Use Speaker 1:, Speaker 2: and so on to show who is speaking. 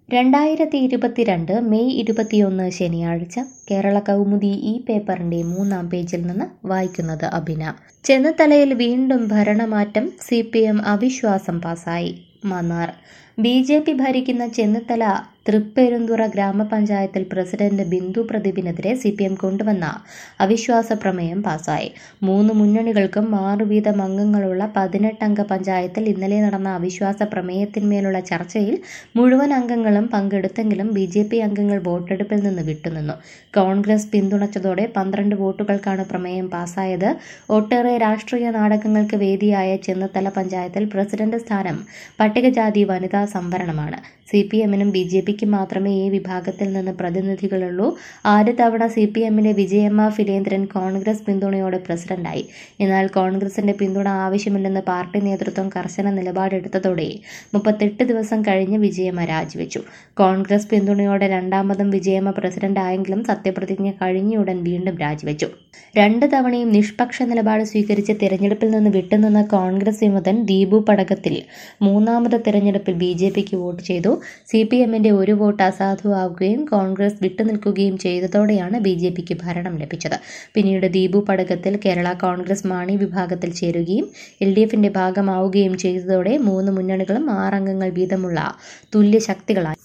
Speaker 1: രണ്ടായിരത്തി ഇരുപത്തിരണ്ട് മെയ് ഇരുപത്തിയൊന്ന് ശനിയാഴ്ച കേരള കൗമുദി ഈ പേപ്പറിന്റെ മൂന്നാം പേജിൽ നിന്ന് വായിക്കുന്നത് അഭിന ചെന്നിത്തലയിൽ വീണ്ടും ഭരണമാറ്റം സി പി എം അവിശ്വാസം പാസായി മന്നാർ ബി ജെ പി ഭരിക്കുന്ന ചെന്നിത്തല തൃപ്പെരുന്തുറ ഗ്രാമപഞ്ചായത്തിൽ പ്രസിഡന്റ് ബിന്ദു പ്രദീപിനെതിരെ സി പി എം കൊണ്ടുവന്ന അവിശ്വാസ പ്രമേയം പാസായി മൂന്ന് മുന്നണികൾക്കും ആറു വീതം അംഗങ്ങളുള്ള പതിനെട്ടംഗ പഞ്ചായത്തിൽ ഇന്നലെ നടന്ന അവിശ്വാസ പ്രമേയത്തിന്മേലുള്ള ചർച്ചയിൽ മുഴുവൻ അംഗങ്ങളും പങ്കെടുത്തെങ്കിലും ബി ജെ പി അംഗങ്ങൾ വോട്ടെടുപ്പിൽ നിന്ന് വിട്ടുനിന്നു കോൺഗ്രസ് പിന്തുണച്ചതോടെ പന്ത്രണ്ട് വോട്ടുകൾക്കാണ് പ്രമേയം പാസായത് ഒട്ടേറെ രാഷ്ട്രീയ നാടകങ്ങൾക്ക് വേദിയായ ചെന്നിത്തല പഞ്ചായത്തിൽ പ്രസിഡന്റ് സ്ഥാനം പട്ടികജാതി വനിതാ സംവരണമാണ് സി പി എമ്മിനും ബി ജെ പിക്കും മാത്രമേ ഈ വിഭാഗത്തിൽ നിന്ന് പ്രതിനിധികളുള്ളൂ ആദ്യ തവണ സി പി എമ്മിലെ വിജയമ്മ ഫിലേന്ദ്രൻ കോൺഗ്രസ് പിന്തുണയോടെ പ്രസിഡന്റായി എന്നാൽ കോൺഗ്രസിന്റെ പിന്തുണ ആവശ്യമില്ലെന്ന് പാർട്ടി നേതൃത്വം കർശന നിലപാടെടുത്തതോടെ മുപ്പത്തെട്ട് ദിവസം കഴിഞ്ഞ് വിജയമ്മ രാജിവെച്ചു കോൺഗ്രസ് പിന്തുണയോടെ രണ്ടാമതും വിജയമ്മ പ്രസിഡന്റായെങ്കിലും സത്യപ്രതിജ്ഞ കഴിഞ്ഞയുടൻ വീണ്ടും രാജിവെച്ചു രണ്ട് തവണയും നിഷ്പക്ഷ നിലപാട് സ്വീകരിച്ച് തിരഞ്ഞെടുപ്പിൽ നിന്ന് വിട്ടുനിന്ന കോൺഗ്രസ് വിമതൻ ദീപു പടകത്തിൽ മൂന്നാമത് തിരഞ്ഞെടുപ്പിൽ ബി ജെ പിക്ക് വോട്ട് ചെയ്തു സി പി എമ്മിന്റെ ഒരു വോട്ട് അസാധുവാകുകയും കോൺഗ്രസ് വിട്ടുനിൽക്കുകയും ചെയ്തതോടെയാണ് ബി ജെ പിക്ക് ഭരണം ലഭിച്ചത് പിന്നീട് ദീപു പടകത്തിൽ കേരള കോൺഗ്രസ് മാണി വിഭാഗത്തിൽ ചേരുകയും എൽ ഡി എഫിന്റെ ഭാഗമാവുകയും ചെയ്തതോടെ മൂന്ന് മുന്നണികളും ആറംഗങ്ങൾ വീതമുള്ള തുല്യ ശക്തികളായി